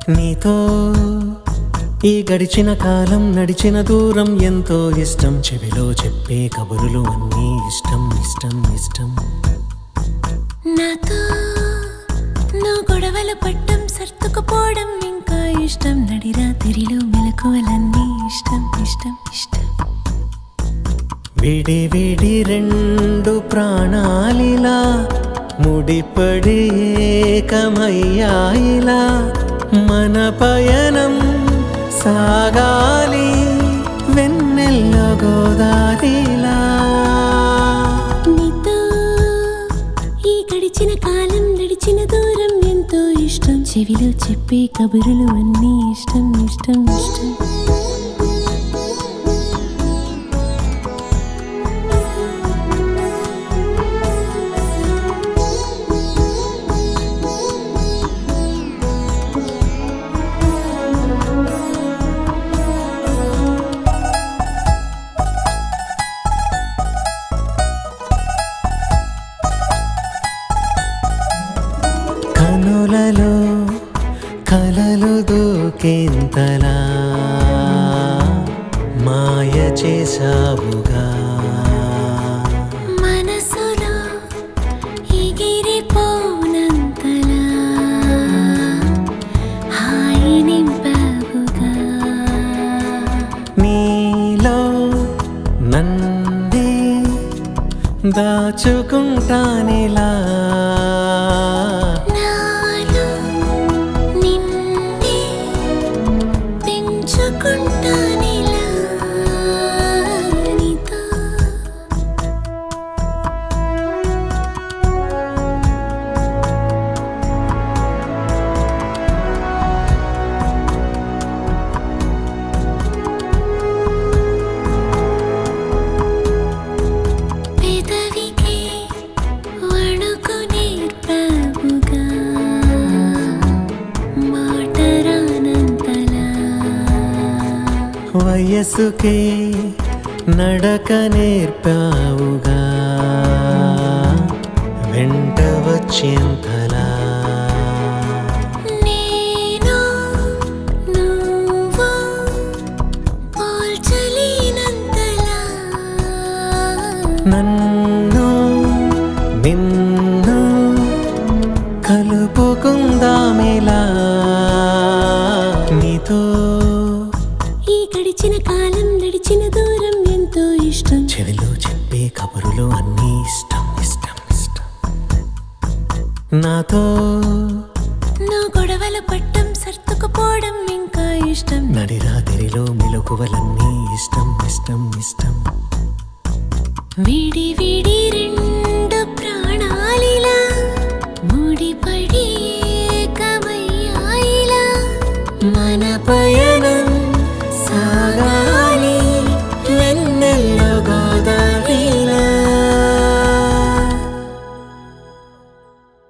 నీతో ఈ గడిచిన కాలం నడిచిన దూరం ఎంతో ఇష్టం చెవిలో చెప్పే కబురులు అన్నీ ఇష్టం ఇష్టం ఇష్టం నాతో నువ్వు గొడవలు పట్టం సర్దుకుపోవడం ఇంకా ఇష్టం నడిరా తిరిలో మెలకువలన్నీ ఇష్టం ఇష్టం ఇష్టం విడి విడి రెండు ప్రాణాలిలా ముడిపడి ఏకమయ్యాయిలా మన పయనం సాగాలి వెన్నెల్ల గోదారిలా నీతో ఈ గడిచిన కాలం నడిచిన దూరం ఎంతో ఇష్టం చెవిలో చెప్పే కబురులు అన్నీ ఇష్టం ఇష్టం ఇష్టం కనులలో కలలు దూకేంతలా మాయ చేసావుగా మనసులో ఎగిరిపోనంతలా హాయి నింపావుగా నీలో నన్నే దాచుకుంటానిలా నాలో నిన్నే పెంచుకుంటానిలా నీతో పెదవికి వణుకు నేర్పావుగా మాట రానంతలా వయసుకే నడక నేర్పావుగా వెంట వచ్చేంతలా నేను నువ్వు పోల్చలేనంతలా నన్ను నిన్ను కలుపుకుందామిలా నీతో ఈ గడిచిన కాలం నడిచిన దూరం ఎంతో ఇష్టం చెవిలో చెప్పే కబురులు అన్నీ ఇష్టం ఇష్టం ఇష్టం నాతో నా గొడవల పట్టం సర్దుకుపోవడం ఇంకా ఇష్టం నడిరాతిరిలో మెలకువలన్నీ ఇష్టం ఇష్టం ఇష్టం విడి విడి రెండు ప్రాణాలిలా ముడిపడి ఏకమయ్యాయిలా మన పయ